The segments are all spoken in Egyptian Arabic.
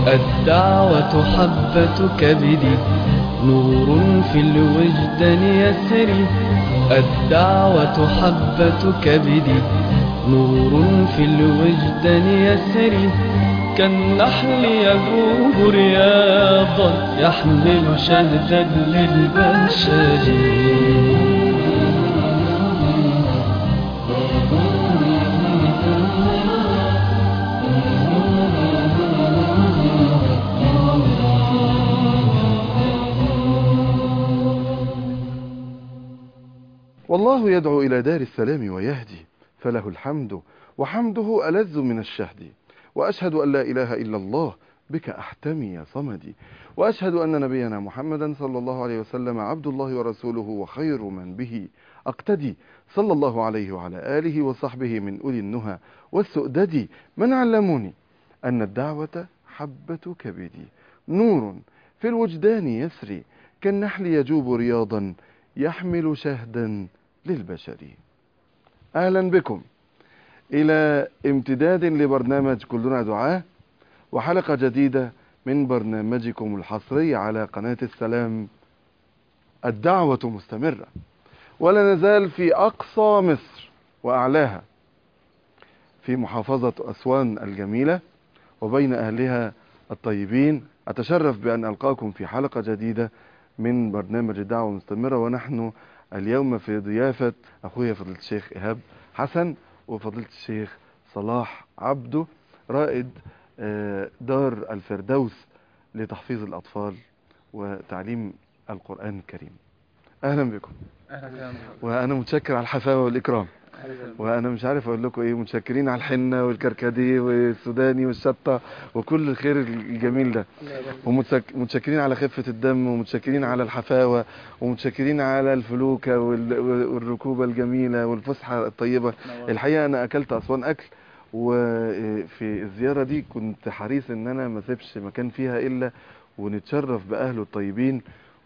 الدعوة حبة كبدي نور في الوجدان يسري الدعوة حبة كبدي نور في الوجدان يسري كالنحل يذوب رياضا يحمل شهدا للبشر والله يدعو إلى دار السلام ويهدي فله الحمد وحمده ألذ من الشهد وأشهد أن لا إله إلا الله بك أحتمي يا صمدي وأشهد أن نبينا محمدا صلى الله عليه وسلم عبد الله ورسوله وخير من به أقتدي صلى الله عليه وعلى آله وصحبه من أولي النهى والسؤدد من علموني أن الدعوة حبة كبدي نور في الوجدان يسري كالنحل يجوب رياضا يحمل شهدا للبشر أهلا بكم إلى امتداد لبرنامج كلنا دعاء وحلقة جديدة من برنامجكم الحصري على قناة السلام الدعوة مستمرة ولا نزال في أقصى مصر وأعلاها في محافظة أسوان الجميلة وبين أهلها الطيبين أتشرف بأن ألقاكم في حلقة جديدة من برنامج الدعوة المستمرة ونحن اليوم في ضيافة أخويا فضيلة الشيخ إيهاب حسن وفضيلة الشيخ صلاح عبده رائد دار الفردوس لتحفيظ الأطفال وتعليم القرآن الكريم أهلا بكم وأنا متشكر على الحفاوة والإكرام وانا مش عارف اقول لكم ايه متشكرين على الحنه والكركديه والسوداني والشطه وكل الخير الجميل ده ومتشكرين على خفه الدم ومتشكرين على الحفاوه ومتشكرين على الفلوكه والركوبه الجميله والفسحه الطيبه الحقيقه انا اكلت اسوان اكل وفي الزياره دي كنت حريص ان انا ما اسيبش مكان فيها الا ونتشرف باهله الطيبين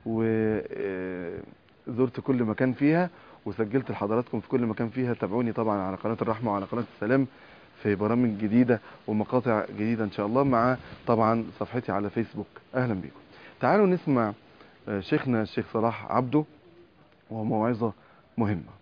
وزرت كل مكان فيها وسجلت لحضراتكم في كل مكان فيها تابعوني طبعا على قناة الرحمة وعلى قناة السلام في برامج جديدة ومقاطع جديدة ان شاء الله مع طبعا صفحتي على فيسبوك اهلا بكم تعالوا نسمع شيخنا الشيخ صلاح عبده وموعظة مهمة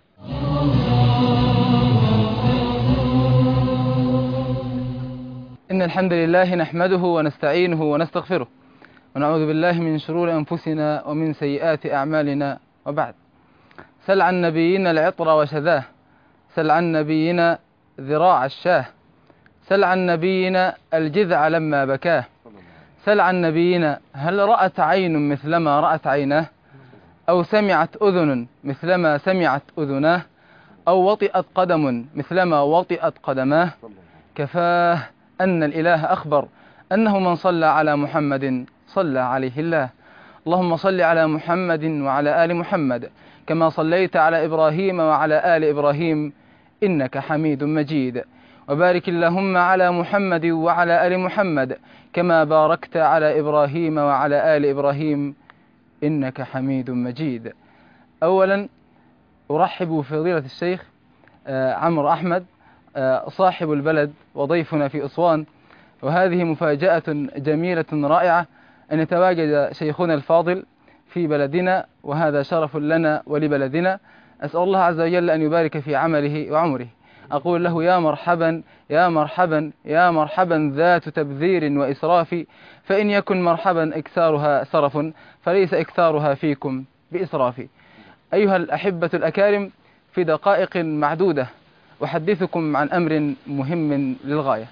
إن الحمد لله نحمده ونستعينه ونستغفره ونعوذ بالله من شرور أنفسنا ومن سيئات أعمالنا وبعد سل عن نبينا العطر وشذاه سل عن نبينا ذراع الشاه سل عن نبينا الجذع لما بكاه سل عن نبينا هل رأت عين مثلما رأت عيناه أو سمعت أذن مثلما سمعت أذناه أو وطئت قدم مثلما وطئت قدماه كفاه أن الإله أخبر أنه من صلى على محمد صلى عليه الله اللهم صل على محمد وعلى آل محمد كما صليت على إبراهيم وعلى آل إبراهيم إنك حميد مجيد وبارك اللهم على محمد وعلى آل محمد كما باركت على إبراهيم وعلى آل إبراهيم إنك حميد مجيد أولا أرحب بفضيلة الشيخ عمرو أحمد صاحب البلد وضيفنا في أسوان وهذه مفاجأة جميلة رائعة أن يتواجد شيخنا الفاضل في بلدنا وهذا شرف لنا ولبلدنا أسأل الله عز وجل أن يبارك في عمله وعمره أقول له يا مرحبا يا مرحبا يا مرحبا ذات تبذير وإسراف فإن يكن مرحبا إكثارها سرف فليس إكثارها فيكم بإسراف أيها الأحبة الأكارم في دقائق معدودة أحدثكم عن أمر مهم للغاية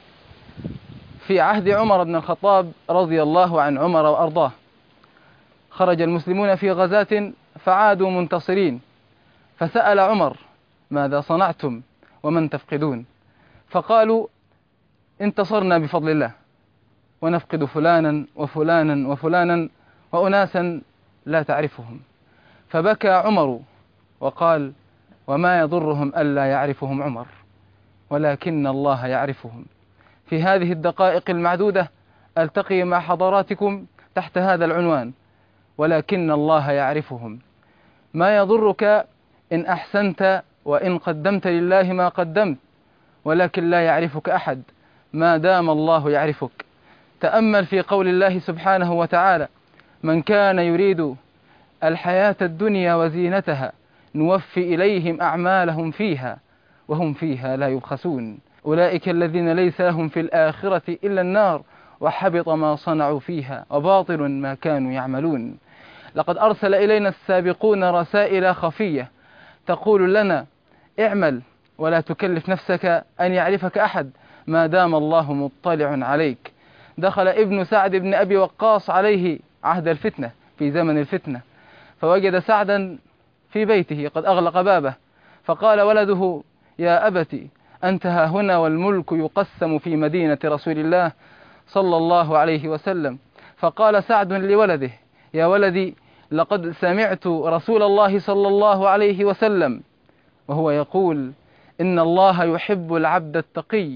في عهد عمر بن الخطاب رضي الله عن عمر وأرضاه خرج المسلمون في غزاة فعادوا منتصرين فسأل عمر ماذا صنعتم ومن تفقدون فقالوا انتصرنا بفضل الله ونفقد فلانا وفلانا وفلانا وأناسا لا تعرفهم فبكى عمر وقال وما يضرهم ألا يعرفهم عمر ولكن الله يعرفهم في هذه الدقائق المعدودة ألتقي مع حضراتكم تحت هذا العنوان ولكن الله يعرفهم ما يضرك إن أحسنت وإن قدمت لله ما قدمت ولكن لا يعرفك أحد ما دام الله يعرفك تأمل في قول الله سبحانه وتعالى من كان يريد الحياة الدنيا وزينتها نوفي إليهم أعمالهم فيها وهم فيها لا يبخسون أولئك الذين ليس لهم في الآخرة إلا النار وحبط ما صنعوا فيها وباطل ما كانوا يعملون لقد أرسل إلينا السابقون رسائل خفية تقول لنا اعمل ولا تكلف نفسك أن يعرفك أحد ما دام الله مطلع عليك دخل ابن سعد بن أبي وقاص عليه عهد الفتنة في زمن الفتنة فوجد سعدا في بيته قد أغلق بابه فقال ولده يا أبت أنت ها هنا والملك يقسم في مدينة رسول الله صلى الله عليه وسلم فقال سعد لولده يا ولدي لقد سمعت رسول الله صلى الله عليه وسلم وهو يقول إن الله يحب العبد التقي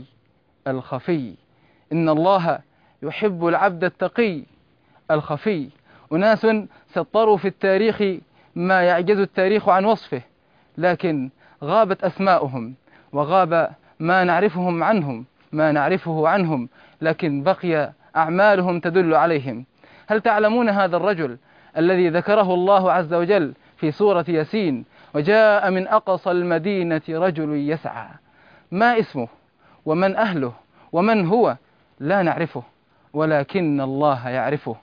الخفي إن الله يحب العبد التقي الخفي أناس سطروا في التاريخ ما يعجز التاريخ عن وصفه لكن غابت أسماؤهم وغاب ما نعرفهم عنهم ما نعرفه عنهم لكن بقي أعمالهم تدل عليهم هل تعلمون هذا الرجل الذي ذكره الله عز وجل في سورة ياسين وجاء من أقصى المدينة رجل يسعى ما اسمه ومن أهله ومن هو لا نعرفه ولكن الله يعرفه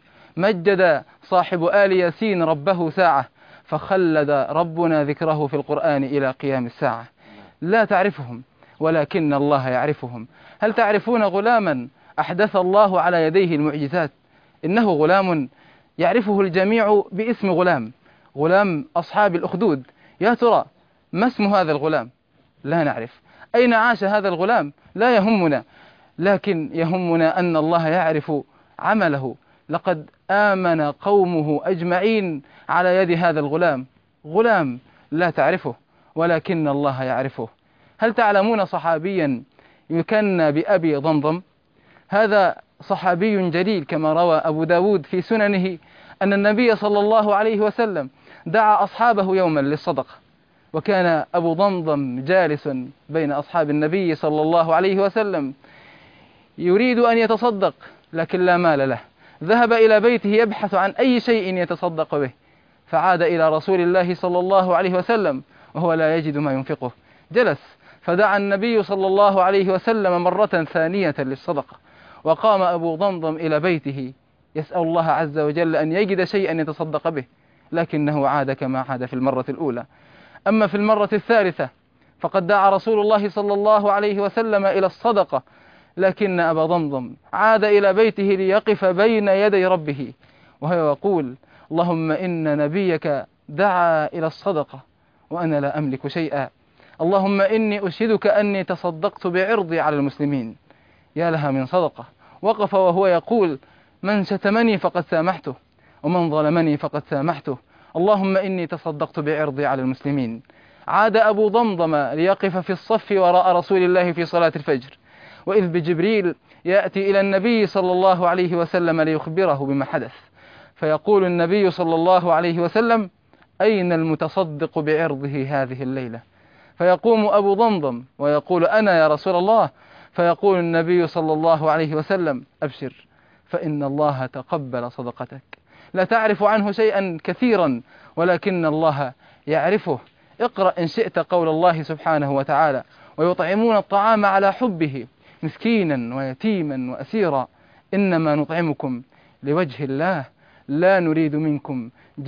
مجد صاحب آل ياسين ربه ساعة فخلد ربنا ذكره في القرآن إلى قيام الساعة لا تعرفهم ولكن الله يعرفهم هل تعرفون غلاما أحدث الله على يديه المعجزات إنه غلام يعرفه الجميع باسم غلام غلام أصحاب الأخدود يا ترى ما اسم هذا الغلام لا نعرف أين عاش هذا الغلام لا يهمنا لكن يهمنا أن الله يعرف عمله لقد آمن قومه أجمعين على يد هذا الغلام غلام لا تعرفه ولكن الله يعرفه هل تعلمون صحابيا يكنى بأبي ضمضم هذا صحابي جليل كما روى أبو داود في سننه أن النبي صلى الله عليه وسلم دعا أصحابه يوما للصدقة وكان أبو ضمضم جالس بين أصحاب النبي صلى الله عليه وسلم يريد أن يتصدق لكن لا مال له ذهب إلى بيته يبحث عن أي شيء يتصدق به فعاد إلى رسول الله صلى الله عليه وسلم وهو لا يجد ما ينفقه جلس فدعا النبي صلى الله عليه وسلم مرة ثانية للصدقة وقام أبو ضمضم إلى بيته يسأل الله عز وجل أن يجد شيئا يتصدق به لكنه عاد كما عاد في المرة الأولى أما في المرة الثالثة فقد دعا رسول الله صلى الله عليه وسلم إلى الصدقة لكن أبا ضمضم عاد إلى بيته ليقف بين يدي ربه وهو يقول اللهم إن نبيك دعا إلى الصدقة وأنا لا أملك شيئا اللهم إني أشهدك أني تصدقت بعرضي على المسلمين يا لها من صدقة وقف وهو يقول من شتمني فقد سامحته ومن ظلمني فقد سامحته اللهم إني تصدقت بعرضي على المسلمين عاد أبو ضمضم ليقف في الصف وراء رسول الله في صلاة الفجر وإذ بجبريل يأتي إلى النبي صلى الله عليه وسلم ليخبره بما حدث فيقول النبي صلى الله عليه وسلم أين المتصدق بعرضه هذه الليلة فيقوم أبو ضمضم ويقول أنا يا رسول الله فيقول النبي صلى الله عليه وسلم أبشر فإن الله تقبل صدقتك لا تعرف عنه شيئا كثيرا ولكن الله يعرفه اقرأ إن شئت قول الله سبحانه وتعالى ويطعمون الطعام على حبه مسكينا ويتيما وأسيرا إنما نطعمكم لوجه الله لا نريد منكم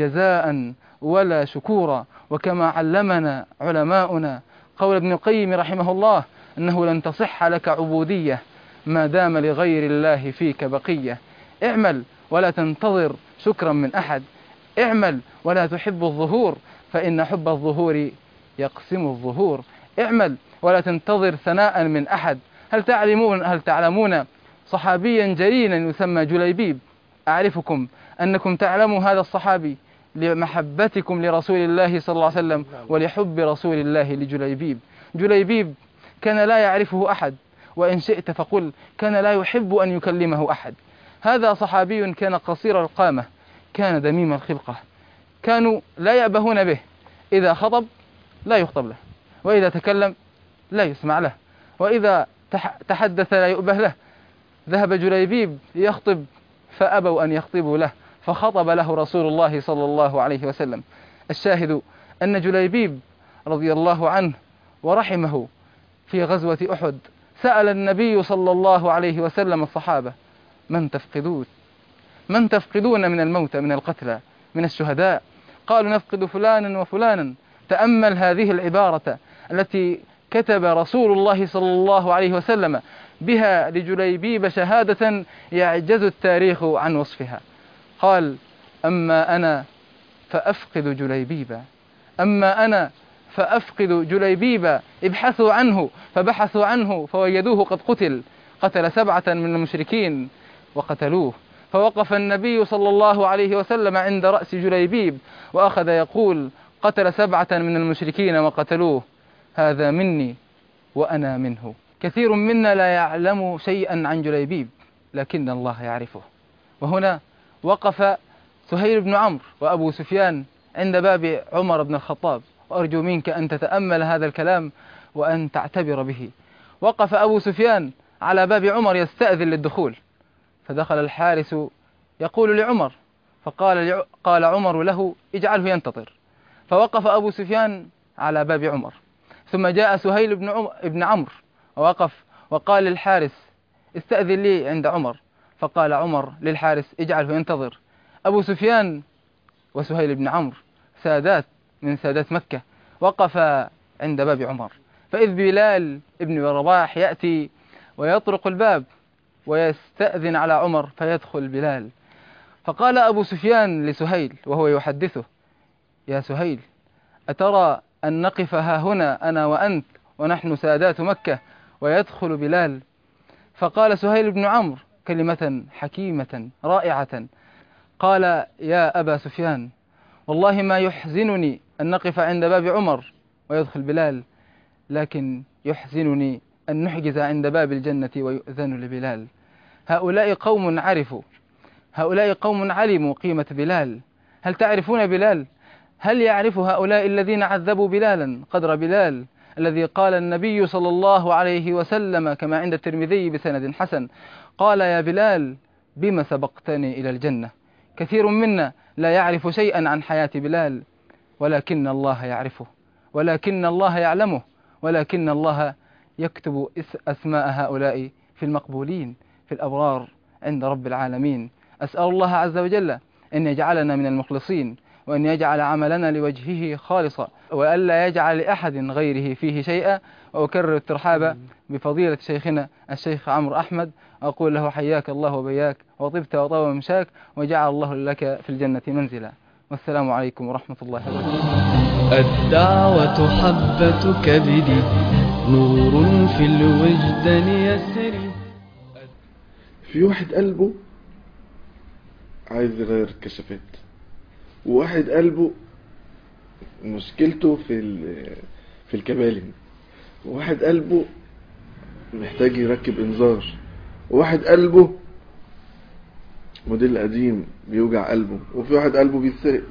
جزاء ولا شكورا وكما علمنا علماؤنا قول ابن القيم رحمه الله أنه لن تصح لك عبودية ما دام لغير الله فيك بقية اعمل ولا تنتظر شكرا من أحد اعمل ولا تحب الظهور فإن حب الظهور يقسم الظهور اعمل ولا تنتظر ثناء من أحد هل تعلمون هل تعلمون صحابيا جليلا يسمى جليبيب أعرفكم أنكم تعلموا هذا الصحابي لمحبتكم لرسول الله صلى الله عليه وسلم ولحب رسول الله لجليبيب جليبيب كان لا يعرفه أحد وإن شئت فقل كان لا يحب أن يكلمه أحد هذا صحابي كان قصير القامة كان دميم الخلقة كانوا لا يأبهون به إذا خطب لا يخطب له وإذا تكلم لا يسمع له وإذا تحدث لا يؤبه له ذهب جليبيب ليخطب فأبوا أن يخطبوا له فخطب له رسول الله صلى الله عليه وسلم الشاهد أن جليبيب رضي الله عنه ورحمه في غزوة أحد سأل النبي صلى الله عليه وسلم الصحابة من تفقدون من تفقدون من الموتى من القتلى من الشهداء قالوا نفقد فلانا وفلانا تأمل هذه العبارة التي كتب رسول الله صلى الله عليه وسلم بها لجليبيب شهادة يعجز التاريخ عن وصفها قال أما أنا فأفقد جليبيبا أما أنا فأفقد جليبيبا ابحثوا عنه فبحثوا عنه فوجدوه قد قتل قتل سبعة من المشركين وقتلوه فوقف النبي صلى الله عليه وسلم عند رأس جليبيب وأخذ يقول قتل سبعة من المشركين وقتلوه هذا مني وأنا منه كثير منا لا يعلم شيئا عن جليبيب لكن الله يعرفه وهنا وقف سهيل بن عمرو وأبو سفيان عند باب عمر بن الخطاب وأرجو منك أن تتأمل هذا الكلام وأن تعتبر به وقف أبو سفيان على باب عمر يستأذن للدخول فدخل الحارس يقول لعمر فقال لع... قال عمر له اجعله ينتظر فوقف أبو سفيان على باب عمر ثم جاء سهيل بن, عم... بن عمرو ووقف وقال للحارس استأذن لي عند عمر فقال عمر للحارس اجعله ينتظر أبو سفيان وسهيل بن عمرو سادات من سادات مكة وقف عند باب عمر فإذ بلال ابن رباح يأتي ويطرق الباب ويستأذن على عمر فيدخل بلال فقال أبو سفيان لسهيل وهو يحدثه يا سهيل أترى أن نقف ها هنا أنا وأنت ونحن سادات مكة ويدخل بلال فقال سهيل بن عمرو كلمة حكيمة رائعة قال يا أبا سفيان والله ما يحزنني أن نقف عند باب عمر ويدخل بلال لكن يحزنني أن نحجز عند باب الجنة ويؤذن لبلال هؤلاء قوم عرفوا هؤلاء قوم علموا قيمة بلال هل تعرفون بلال؟ هل يعرف هؤلاء الذين عذبوا بلالا قدر بلال الذي قال النبي صلى الله عليه وسلم كما عند الترمذي بسند حسن قال يا بلال بما سبقتني إلى الجنة كثير منا لا يعرف شيئا عن حياة بلال ولكن الله يعرفه ولكن الله يعلمه ولكن الله يكتب أسماء هؤلاء في المقبولين في الأبرار عند رب العالمين أسأل الله عز وجل أن يجعلنا من المخلصين وأن يجعل عملنا لوجهه خالصا وألا يجعل لأحد غيره فيه شيئا وأكرر الترحاب بفضيلة شيخنا الشيخ عمرو أحمد أقول له حياك الله وبياك وطبت وطاب ممشاك وجعل الله لك في الجنة منزلا والسلام عليكم ورحمة الله وبركاته الدعوة حبة كبدي نور في الوجدان يسري في واحد قلبه عايز يغير الكشافات وواحد قلبه مشكلته في ال- في الكبالن وواحد قلبه محتاج يركب انذار وواحد قلبه موديل قديم بيوجع قلبه وفي واحد قلبه بيتسرق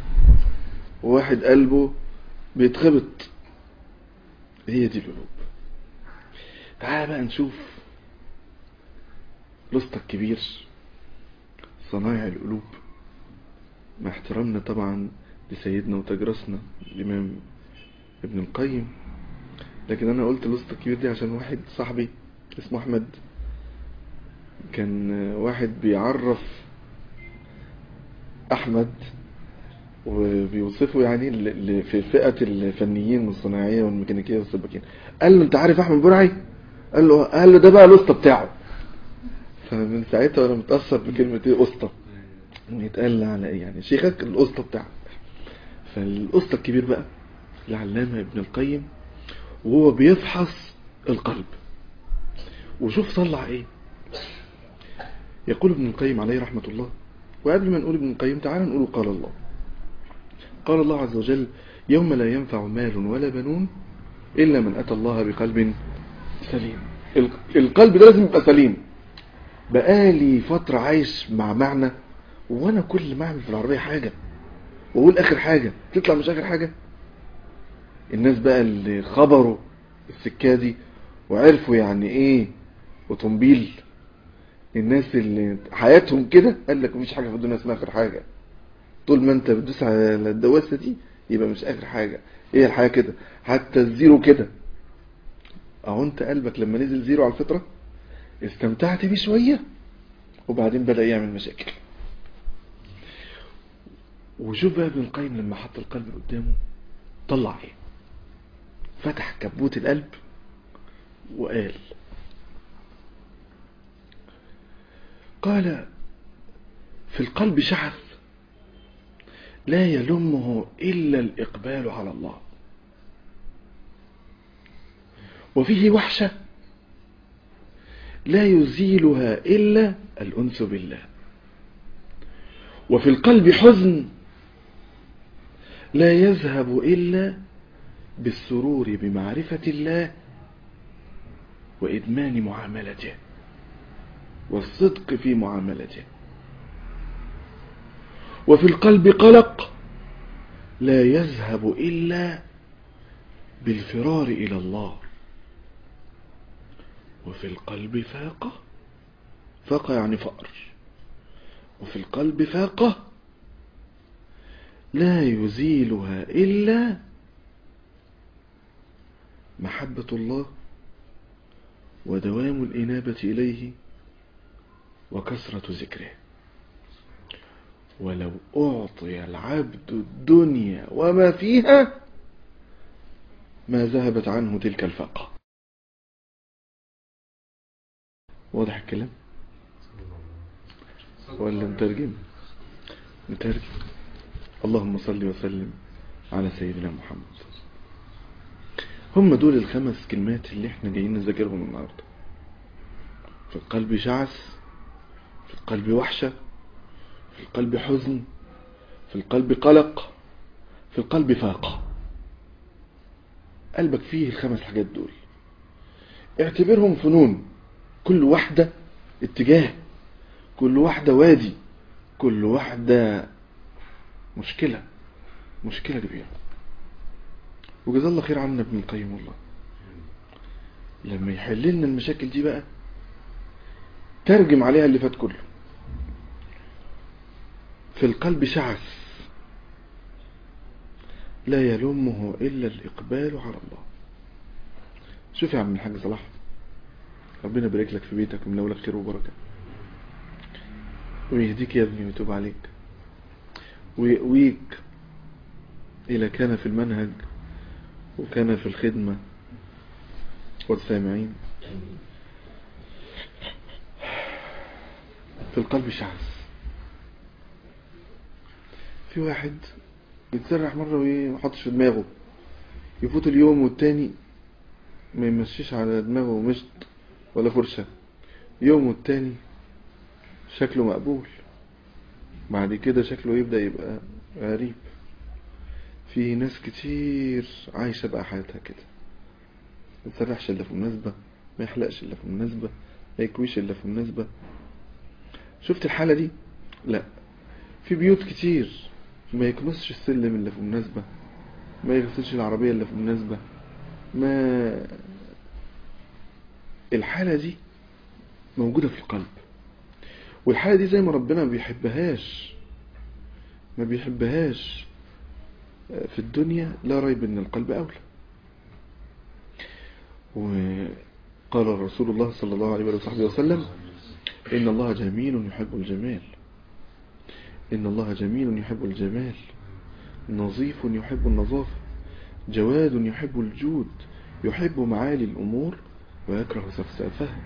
وواحد قلبه بيتخبط هي دي القلوب تعال بقى نشوف لسطى الكبير صنايع القلوب مع احترامنا طبعا لسيدنا وتجرسنا الإمام ابن القيم لكن أنا قلت لسطى الكبير دي عشان واحد صاحبي اسمه أحمد كان واحد بيعرف أحمد وبيوصفه يعني ل- ل- في فئة الفنيين والصناعية والميكانيكية والسباكين قال له انت عارف احمد برعي قال له قال له ده بقى الاسطى بتاعه فمن ساعتها وانا متأثر بكلمة ايه اسطى ان يتقال على ايه يعني شيخك الاسطى بتاعك فالاسطى الكبير بقى العلامة ابن القيم وهو بيفحص القلب وشوف طلع ايه يقول ابن القيم عليه رحمة الله وقبل ما نقول ابن القيم تعالى نقول قال الله قال الله عز وجل يوم لا ينفع مال ولا بنون إلا من أتى الله بقلب سليم ال- القلب ده لازم يبقى سليم بقالي فترة عايش مع معنى وانا كل ما اعمل في العربية حاجة واقول اخر حاجة تطلع مش اخر حاجة الناس بقى اللي خبروا السكة دي وعرفوا يعني ايه اوتومبيل الناس اللي حياتهم كده قال لك مفيش حاجة في الدنيا اسمها آخر حاجة طول ما انت بتدوس على الدواسة دي يبقى مش آخر حاجة هي الحياة كده حتى الزيرو كده اهو انت قلبك لما نزل زيرو على الفطرة استمتعت بيه شوية وبعدين بدأ يعمل مشاكل وشوف بقى ابن القيم لما حط القلب قدامه طلع ايه فتح كبوت القلب وقال قال في القلب شعث لا يلمه إلا الإقبال على الله وفيه وحشة لا يزيلها إلا الأنس بالله وفي القلب حزن لا يذهب إلا بالسرور بمعرفة الله وإدمان معاملته والصدق في معاملته وفي القلب قلق لا يذهب إلا بالفرار إلى الله وفي القلب فاقة فاقة يعني فقر وفي القلب فاقة لا يزيلها إلا محبة الله ودوام الإنابة إليه وكثرة ذكره ولو أعطي العبد الدنيا وما فيها ما ذهبت عنه تلك الفاقة واضح الكلام ولا نترجم نترجم اللهم صل وسلم على سيدنا محمد هم دول الخمس كلمات اللي احنا جايين نذاكرهم النهارده في القلب شعث في القلب وحشة في القلب حزن في القلب قلق في القلب فاقة قلبك فيه الخمس حاجات دول اعتبرهم فنون كل واحدة اتجاه كل واحدة وادي كل واحدة مشكلة مشكلة كبيرة وجزا الله خير عنا ابن القيم والله لما يحل لنا المشاكل دي بقى ترجم عليها اللي فات كله في القلب شعث لا يلومه إلا الإقبال على الله شوف يا عم الحاج صلاح ربنا يبارك لك في بيتك ويملأ لك خير وبركة ويهديك يا ابني ويتوب عليك ويقويك إلى كان في المنهج وكان في الخدمة والسامعين في القلب شعث في واحد يتسرح مرة ويحطش في دماغه يفوت اليوم والتاني ما يمشيش على دماغه مشط ولا فرشة يوم والتاني شكله مقبول بعد كده شكله يبدأ يبقى غريب في ناس كتير عايشة بقى حياتها كده ما يتسرحش الا في مناسبة ما يحلقش الا في مناسبة ما يكويش الا في مناسبة شفت الحالة دي لا في بيوت كتير ما يكنسش السلم الا في مناسبة ما يغسلش العربية الا في مناسبة ما الحالة دي موجودة في القلب والحالة دي زي ما ربنا ما بيحبهاش ما بيحبهاش في الدنيا لا ريب ان القلب اولى وقال رسول الله صلى الله عليه وصحبه وسلم ان الله جميل يحب الجمال ان الله جميل يحب الجمال نظيف يحب النظافة جواد يحب الجود يحب معالي الامور ويكره سفسافها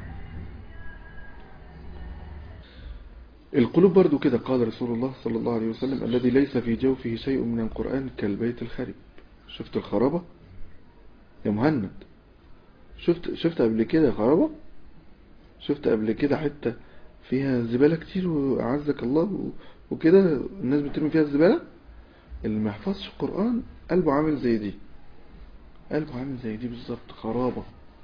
القلوب برضو كده قال رسول الله صلى الله عليه وسلم الذي ليس في جوفه شيء من القرآن كالبيت الخرب شفت الخرابة يا مهند شفت شفت قبل كده خرابة شفت قبل كده حتة فيها زبالة كتير وأعزك الله وكده الناس بترمي فيها الزبالة اللي ما يحفظش القرآن قلبه عامل زي دي قلبه عامل زي دي بالظبط خرابة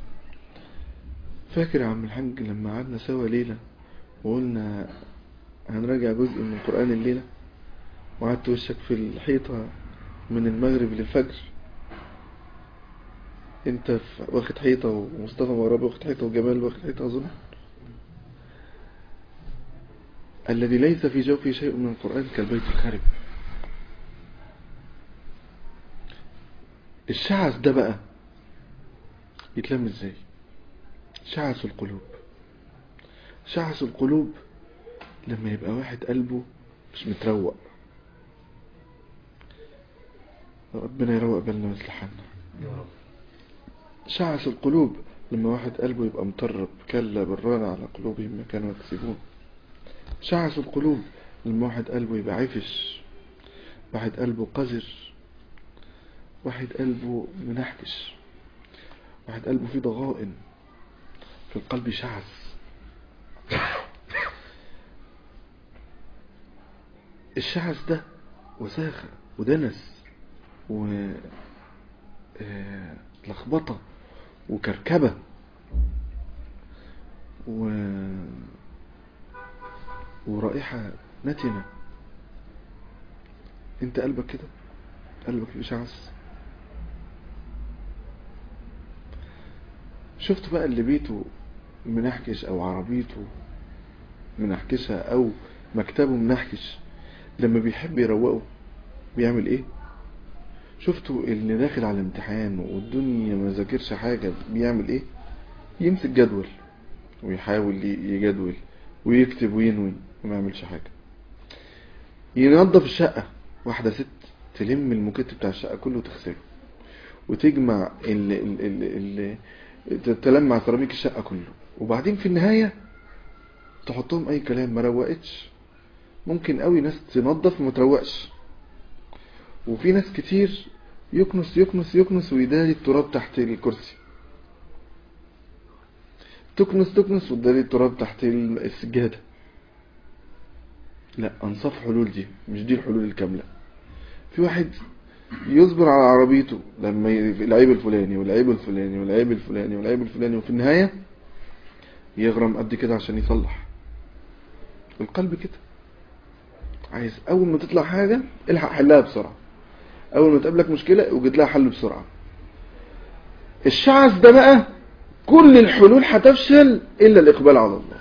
فاكر يا عم الحاج لما قعدنا سوا ليلة وقلنا هنراجع جزء من القرآن الليلة وقعدت وشك في الحيطة من المغرب للفجر انت واخد حيطة ومصطفى مرابي واخد حيطة وجمال واخد حيطة اظن الذي ليس في جوفه شيء من القرآن كالبيت الخارب الشعث ده بقى يتلم ازاي شعث القلوب شعث القلوب لما يبقى واحد قلبه مش متروق ربنا يروق بالنا مثل حالنا شعث القلوب لما واحد قلبه يبقى مطرب كلا بران على قلوبهم ما كانوا يكسبون شعث القلوب لما واحد قلبه يبقى عفش واحد قلبه قذر واحد قلبه منحكش واحد قلبه فيه ضغائن في القلب شعث الشعث ده وساخة ودنس و آه، لخبطة وكركبة و ورائحة نتنة انت قلبك كده قلبك فيه شعث شفت بقى اللي بيته منحكش او عربيته منحكشة او مكتبه منحكش لما بيحب يروقه بيعمل ايه شفتوا اللي داخل على الامتحان والدنيا ما ذاكرش حاجة بيعمل ايه يمسك جدول ويحاول يجدول ويكتب وينوي وما يعملش حاجة ينظف الشقة واحدة ست تلم الموكيت بتاع الشقة كله وتغسله وتجمع ال ال ال ال تلمع سيراميك الشقة كله وبعدين في النهاية تحطهم اي كلام ما روقتش ممكن قوي ناس تنظف وما تروقش وفي ناس كتير يكنس يكنس يكنس ويداري التراب تحت الكرسي تكنس تكنس وتداري التراب تحت السجادة لا انصاف حلول دي مش دي الحلول الكاملة في واحد يصبر على عربيته لما ي- العيب الفلاني والعيب الفلاني والعيب الفلاني والعيب الفلاني وفي النهاية يغرم قد كده عشان يصلح القلب كده عايز اول ما تطلع حاجة الحق حلها بسرعة اول ما تقابلك مشكلة وجد لها حل بسرعة الشعث ده بقى كل الحلول هتفشل الا الاقبال على الله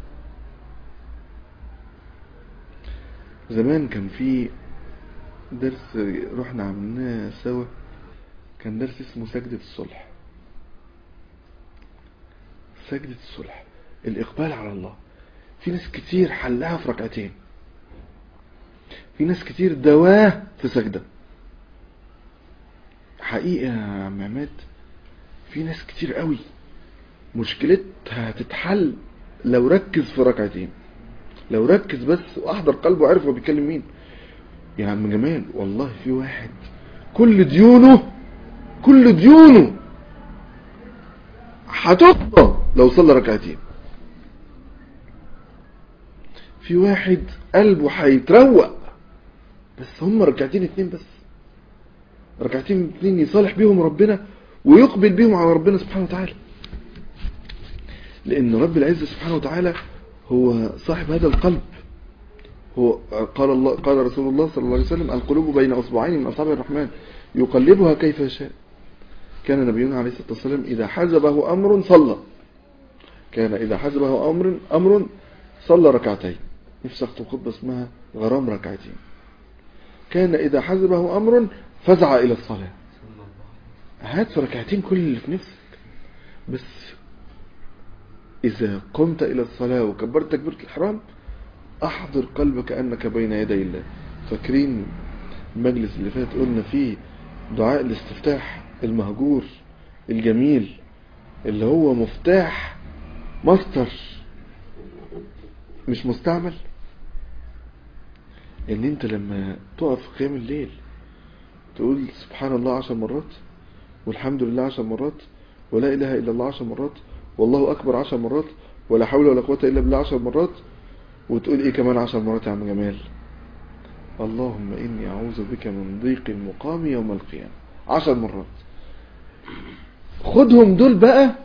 زمان كان في درس رحنا عملناه سوا كان درس اسمه سجدة الصلح سجدة الصلح الإقبال على الله في ناس كتير حلها في ركعتين في ناس كتير دواه في سجدة حقيقة يا عم عماد في ناس كتير قوي مشكلتها هتتحل لو ركز في ركعتين لو ركز بس واحضر قلبه عارف هو بيتكلم مين يا عم جمال والله في واحد كل ديونه كل ديونه هتقضى لو صلى ركعتين في واحد قلبه هيتروق بس هم ركعتين اتنين بس ركعتين اتنين يصالح بيهم ربنا ويقبل بيهم على ربنا سبحانه وتعالى لان رب العزة سبحانه وتعالى هو صاحب هذا القلب هو قال الله قال رسول الله صلى الله عليه وسلم القلوب بين اصبعين من اصابع الرحمن يقلبها كيف يشاء كان نبينا عليه الصلاه والسلام اذا حزبه امر صلى كان اذا حزبه امر امر صلى ركعتين نفسي اخطب خطبه اسمها غرام ركعتين كان اذا حزبه امر فزع الى الصلاه هات في ركعتين كل اللي في نفسك بس إذا قمت إلى الصلاة وكبرت تكبيرة الحرام أحضر قلبك أنك بين يدي الله فاكرين المجلس اللي فات قلنا فيه دعاء الاستفتاح المهجور الجميل اللي هو مفتاح ماستر مش مستعمل ان انت لما تقف في قيام الليل تقول سبحان الله عشر مرات والحمد لله عشر مرات ولا اله الا الله عشر مرات والله اكبر عشر مرات ولا حول ولا قوة الا بالله عشر مرات وتقول ايه كمان عشر مرات يا عم جمال اللهم اني اعوذ بك من ضيق المقام يوم القيامة عشر مرات خدهم دول بقى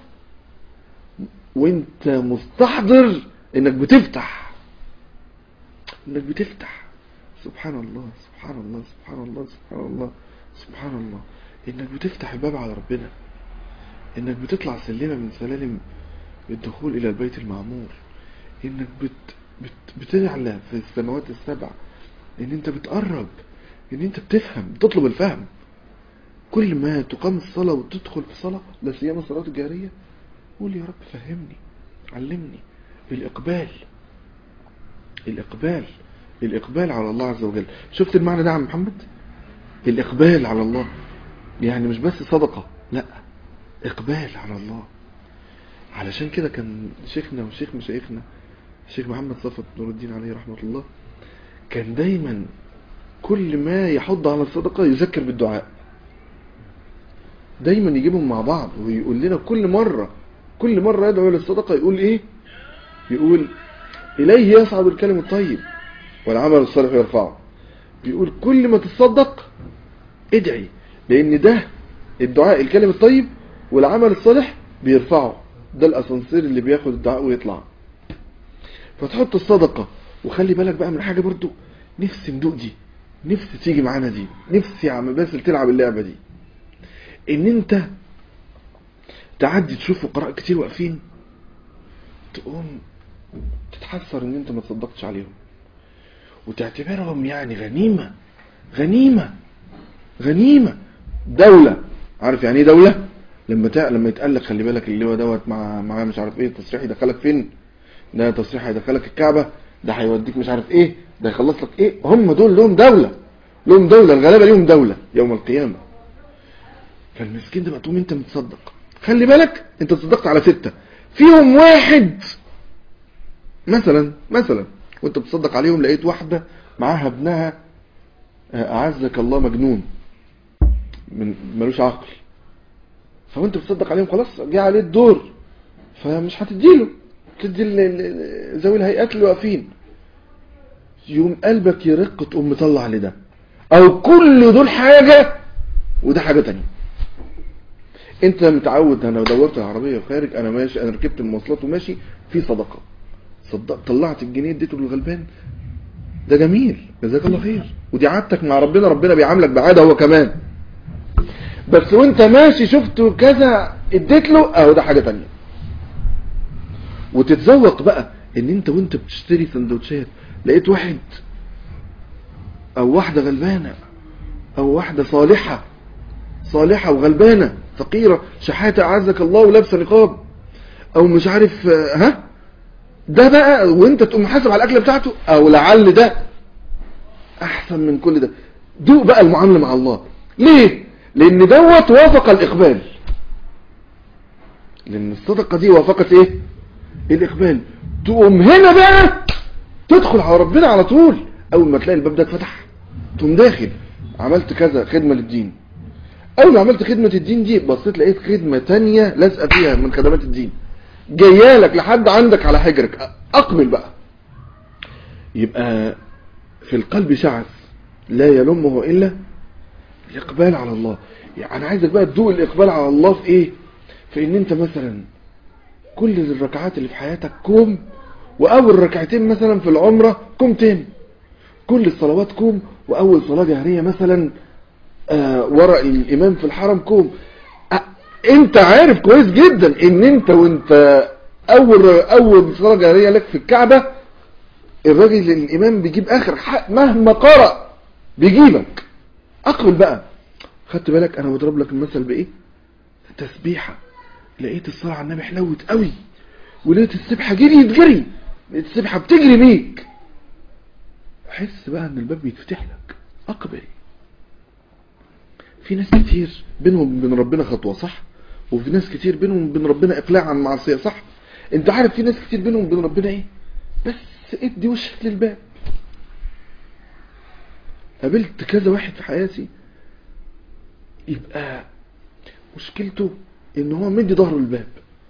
وانت مستحضر انك بتفتح انك بتفتح سبحان الله سبحان الله سبحان الله سبحان الله سبحان الله انك بتفتح الباب على ربنا انك بتطلع سلمة من سلالم الدخول الى البيت المعمور انك بت بت- بتعلى في السماوات السبع ان انت بتقرب ان انت بتفهم بتطلب الفهم كل ما تقام الصلاة وتدخل في صلاة لا سيما الصلاة الجارية قول يا رب فهمني علمني الإقبال الإقبال الإقبال على الله عز وجل شفت المعنى ده يا عم محمد الإقبال على الله يعني مش بس صدقة لا إقبال على الله علشان كده كان شيخنا وشيخ مشايخنا الشيخ محمد صفت نور الدين عليه رحمة الله كان دايما كل ما يحض على الصدقة يذكر بالدعاء دايما يجيبهم مع بعض ويقول لنا كل مرة كل مرة يدعو للصدقة يقول ايه يقول اليه يصعد الكلم الطيب والعمل الصالح يرفعه بيقول كل ما تتصدق ادعي لان ده الدعاء الكلم الطيب والعمل الصالح بيرفعه ده الاسانسير اللي بياخد الدعاء ويطلع فتحط الصدقة وخلي بالك بقى من حاجة برضو نفسي ندوق دي نفسي تيجي معانا دي نفسي يا عم باسل تلعب اللعبة دي ان انت تعدي تشوف فقراء كتير واقفين تقوم تتحسر ان انت ما تصدقتش عليهم وتعتبرهم يعني غنيمة غنيمة غنيمة دولة عارف يعني ايه دولة لما تق... لما يتقال لك خلي بالك اللي هو دوت مع مع مش عارف ايه تصريح يدخلك فين ده تصريح هيدخلك الكعبة ده هيوديك مش عارف ايه ده يخلص لك ايه هم دول لهم دولة لهم دولة الغلابة ليهم دولة يوم القيامة فالمسكين ده بقى تقوم انت متصدق خلي بالك انت تصدقت على ستة فيهم واحد مثلا مثلا وانت بتصدق عليهم لقيت واحدة معاها ابنها آه، اعزك الله مجنون من ملوش عقل فوانت بتصدق عليهم خلاص جه عليه الدور فمش هتديله تدي ال- ال- ذوي الهيئات اللي واقفين يوم قلبك يرق تقوم مطلع لده او كل دول حاجة وده حاجة تانية انت متعود انا دورت العربية وخارج انا ماشي انا ركبت المواصلات وماشي في صدقة صدق طلعت الجنيه اديته للغلبان ده جميل جزاك الله خير ودي عادتك مع ربنا ربنا بيعاملك بعادة هو كمان بس وانت ماشي شفته كذا اديت له اهو ده حاجة تانية وتتذوق بقى ان انت وانت بتشتري سندوتشات لقيت واحد او واحدة غلبانة او واحدة صالحة صالحة وغلبانة فقيرة شحاتة اعزك الله ولابسة نقاب او مش عارف آه، ها ده بقى وانت تقوم حاسب على الاكله بتاعته او لعل ده احسن من كل ده دوق بقى المعامله مع الله ليه لان دوت وافق الاقبال لان الصدقه دي وافقت ايه الاقبال تقوم هنا بقى تدخل على ربنا على طول اول ما تلاقي الباب ده اتفتح تقوم داخل عملت كذا خدمه للدين اول ما عملت خدمه الدين دي بصيت لقيت خدمه تانية لازقه فيها من خدمات الدين جايالك لحد عندك على حجرك اقبل بقى يبقى في القلب شعث لا يلمه الا الاقبال على الله يعني انا عايزك بقى تدوق الاقبال على الله في ايه في ان انت مثلا كل الركعات اللي في حياتك كوم واول ركعتين مثلا في العمرة كومتين كل الصلوات كوم واول صلاة جهرية مثلا آه ورا الامام في الحرم كوم آه انت عارف كويس جدا ان انت وانت اول اول صلاة جهرية لك في الكعبة الراجل الامام بيجيب اخر حق مهما قرأ بيجيبك اقبل بقى خدت بالك انا بضرب لك المثل بايه تسبيحة لقيت الصلاة على النبي حلوت قوي ولقيت السبحة جريت جري لقيت السبحة بتجري بيك حس بقى ان الباب بيتفتح لك اقبل في ناس كتير بينهم وبين ربنا خطوة صح وفي ناس كتير بينهم وبين ربنا اقلاع عن معصية صح انت عارف في ناس كتير بينهم وبين ربنا ايه بس ادي وشك للباب قابلت كذا واحد في حياتي يبقى مشكلته ان هو مدي ظهره للباب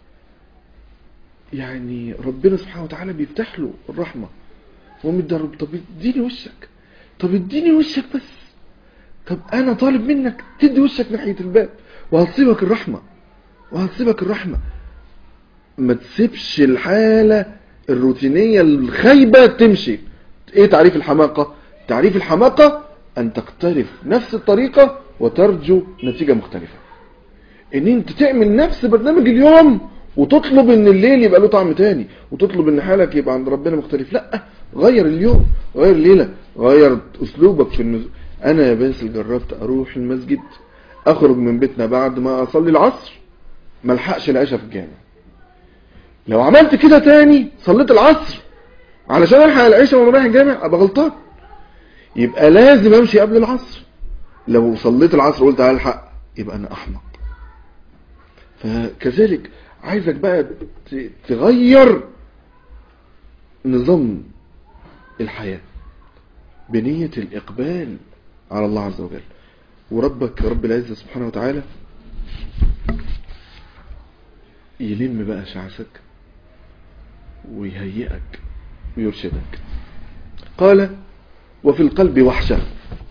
يعني ربنا سبحانه وتعالى بيفتح له الرحمة هو مدي ظهره طب اديني وشك طب اديني وشك بس طب انا طالب منك تدي وشك ناحية الباب وهتصيبك الرحمة وهتصيبك الرحمة ما تسيبش الحالة الروتينية الخايبة تمشي ايه تعريف الحماقة تعريف الحماقة ان تقترف نفس الطريقة وترجو نتيجة مختلفة ان انت تعمل نفس برنامج اليوم وتطلب ان الليل يبقى له طعم تاني وتطلب ان حالك يبقى عند ربنا مختلف لا غير اليوم غير الليله غير اسلوبك في النزول انا يا باسل جربت اروح المسجد اخرج من بيتنا بعد ما اصلي العصر ما الحقش العشاء في الجامع لو عملت كده تاني صليت العصر علشان الحق العشاء وانا رايح الجامع ابقى غلطان يبقى لازم امشي قبل العصر لو صليت العصر وقلت هلحق يبقى انا احمق فكذلك عايزك بقى ت- تغير نظام الحياة بنية الإقبال على الله عز وجل وربك رب العزة سبحانه وتعالى يلم بقى شعثك ويهيئك ويرشدك قال وفي القلب وحشة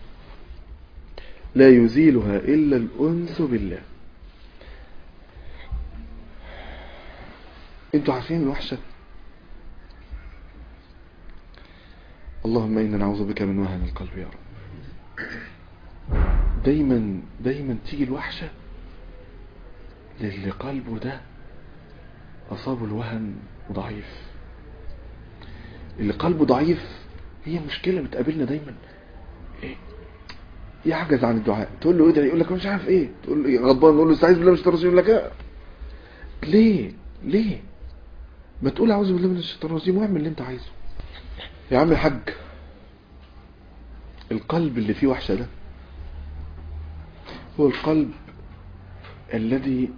لا يزيلها إلا الأنس بالله انتوا عارفين الوحشة اللهم إنا نعوذ بك من وهن القلب يا رب دايما دايما تيجي الوحشة للي قلبه ده أصابه الوهن وضعيف اللي قلبه ضعيف هي مشكلة بتقابلنا دايما إيه؟ يعجز عن الدعاء تقول له ادعي يقول لك مش عارف ايه تقول له غضبان تقول له استعيذ بالله من الشيطان الرجيم يقول لك اه ليه ليه ما تقول اعوذ بالله من الشيطان الرجيم واعمل اللي انت عايزه يا عم الحاج القلب اللي فيه وحشة ده هو القلب الذي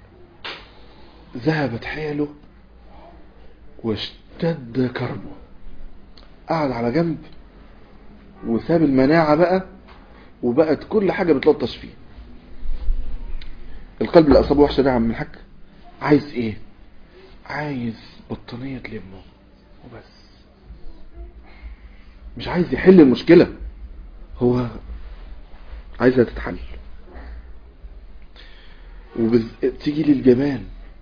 ذهبت حيله واشتد كربه قعد على جنب وساب المناعة بقى وبقت كل حاجة بتلطش فيه القلب اللي أصابه وحشة ده يا عم الحاج عايز ايه عايز بطانية تلمه وبس مش عايز يحل المشكلة هو عايزها تتحل وبز... تيجي للجمال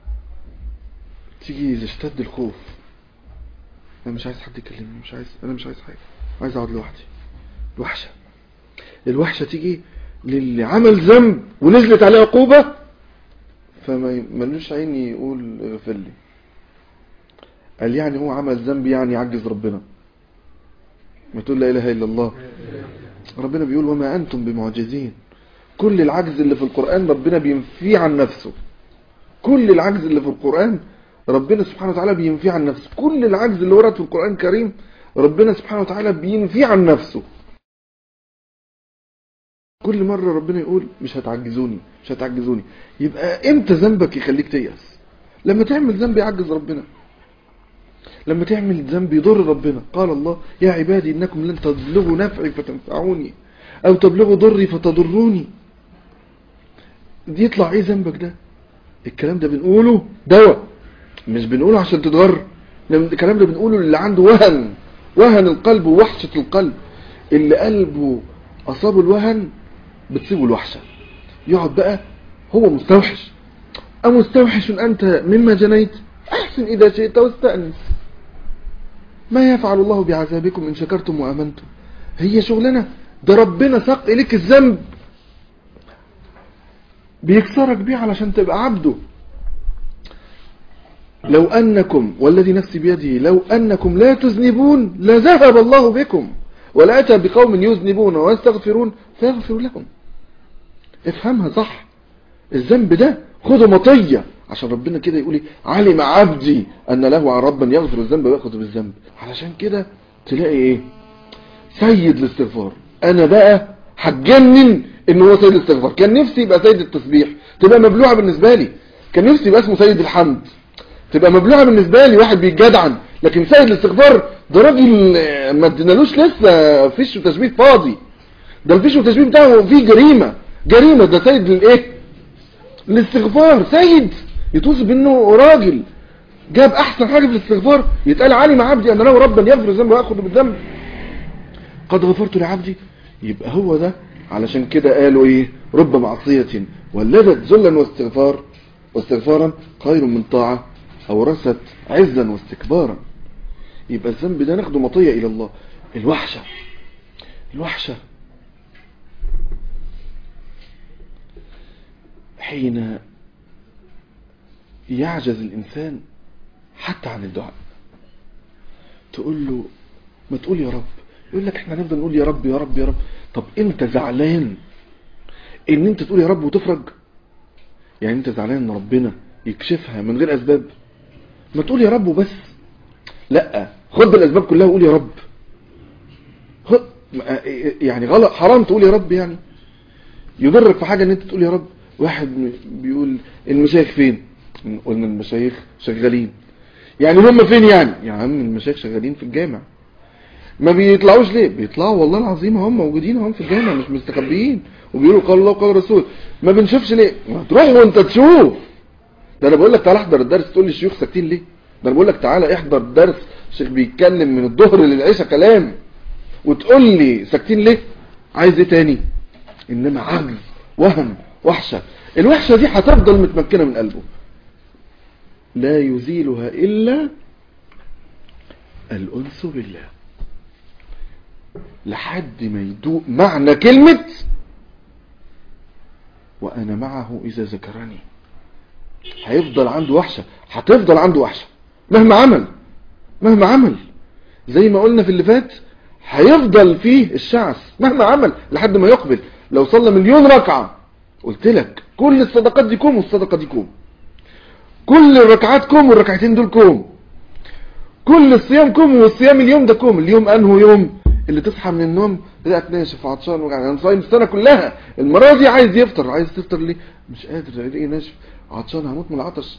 تيجي إذا اشتد الخوف أنا مش عايز حد يكلمني مش عايز أنا مش عايز حاجة عايز أقعد لوحدي الوحشة الوحشة تيجي للي عمل ذنب ونزلت عليه عقوبة فما ي- ملوش عين يقول اغفر لي قال يعني هو عمل ذنب يعني يعجز ربنا ما تقول لا إله إلا الله ربنا بيقول وما أنتم بمعجزين كل العجز اللي في القرآن ربنا بينفيه عن نفسه كل العجز اللي في القرآن ربنا سبحانه وتعالى بينفيه عن نفسه كل العجز اللي ورد في القرآن الكريم ربنا سبحانه وتعالى بينفيه عن نفسه كل مرة ربنا يقول مش هتعجزوني مش هتعجزوني يبقى امتى ذنبك يخليك تيأس لما تعمل ذنب يعجز ربنا لما تعمل ذنب يضر ربنا قال الله يا عبادي إنكم لن تبلغوا نفعي فتنفعوني أو تبلغوا ضري فتضروني دي يطلع ايه ذنبك ده الكلام ده بنقوله دواء مش بنقوله عشان تضر لما الكلام ده بنقوله اللي عنده وهن وهن القلب ووحشة القلب اللي قلبه أصابه الوهن بتصيبه الوحشة يقعد بقى هو مستوحش أمستوحش أنت مما جنيت أحسن إذا شئت واستأنس ما يفعل الله بعذابكم إن شكرتم وأمنتم هي شغلنا ده ربنا ساق إليك الذنب بيكسرك بيه علشان تبقى عبده لو أنكم والذي نفسي بيده لو أنكم لا تذنبون لذهب الله بكم ولأتى بقوم يذنبون ويستغفرون فيغفر لهم افهمها صح الذنب ده خده مطية عشان ربنا كده يقولي علم عبدي أن له ربا يغفر الذنب ويأخذ بالذنب علشان كده تلاقي ايه سيد الاستغفار انا بقى هتجنن ان هو سيد الاستغفار كان نفسي يبقى سيد التسبيح تبقى مبلوعة بالنسبة لي كان نفسي يبقى اسمه سيد الحمد تبقى مبلوعة بالنسبة لي واحد بيتجدعن لكن سيد الاستغفار ده راجل آه، ما ادينالوش لسه فيش تشبيه فاضي ده الفيش والتشبيه بتاعه فيه جريمة جريمة ده سيد للايه الاستغفار سيد يتوصف انه راجل جاب احسن حاجة في الاستغفار يتقال علم عبدي ان له ربا يغفر الذنب ويأخذ بالذنب قد غفرت لعبدي يبقى هو ده علشان كده قالوا ايه رب معصية ولدت ذلا واستغفار واستغفارا خير من طاعة اورثت عزا واستكبارا يبقى الذنب ده ناخده مطية الى الله الوحشة الوحشة حين يعجز الإنسان حتى عن الدعاء تقول له ما تقول يا رب يقول لك احنا هنفضل نقول يا رب يا رب يا رب طب انت زعلان ان انت تقول يا رب وتفرج يعني انت زعلان ان ربنا يكشفها من غير اسباب ما تقول يا رب وبس لا خد بالاسباب كلها وقول يا رب خد يعني غلط حرام تقول يا رب يعني يضرك في حاجة ان انت تقول يا رب واحد بيقول المشايخ فين قلنا المشايخ شغالين يعني هم فين يعني يا عم المشايخ شغالين في الجامع ما بيطلعوش ليه بيطلعوا والله العظيم هم موجودين هم في الجامع مش مستخبيين وبيقولوا قال الله وقال الرسول ما بنشوفش ليه ما تروح وانت تشوف ده انا بقول لك تعالى احضر الدرس تقول لي الشيوخ ساكتين ليه ده انا بقول لك تعالى احضر درس الشيخ بيتكلم من الظهر للعشاء كلام وتقول لي ساكتين ليه عايز ايه تاني انما عجز وهم وحشة الوحشة دي هتفضل متمكنة من قلبه لا يزيلها إلا الأنس بالله لحد ما يدوق معنى كلمة وأنا معه إذا ذكرني هيفضل عنده وحشة هتفضل عنده وحشة مهما عمل مهما عمل زي ما قلنا في اللي فات هيفضل فيه الشعث مهما عمل لحد ما يقبل لو صلى مليون ركعة قلت لك كل الصدقات دي كوم والصدقة دي كوم كل الركعات كوم والركعتين دول كوم كل الصيام كوم والصيام اليوم ده كوم اليوم انه يوم اللي تصحى من النوم بدأت ناشف وعطشان وجعان انا صايم السنة كلها المرة دي عايز يفطر عايز تفطر ليه مش قادر ايه ناشف عطشان هموت من العطش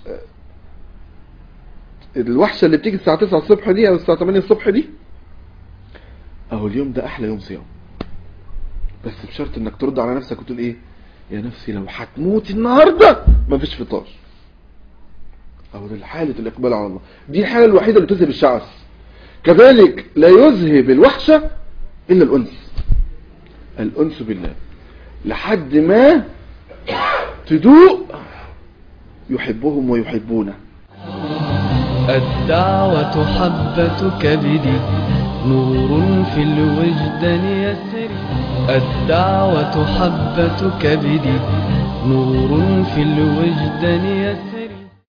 الوحشة اللي بتيجي الساعة 9 الصبح دي او الساعة 8 الصبح دي اهو اليوم ده احلى يوم صيام بس بشرط انك ترد على نفسك وتقول ايه يا نفسي لو هتموت النهاردة مفيش فطار اهو ده حالة الاقبال على الله دي الحالة الوحيدة اللي تذهب الشعث كذلك لا يذهب الوحشة الا الانس الانس بالله لحد ما تدوق يحبهم ويحبونه الدعوة حبة كبدي نور في الوجدان يسري الدعوة حبة كبدي نور في الوجدان يسري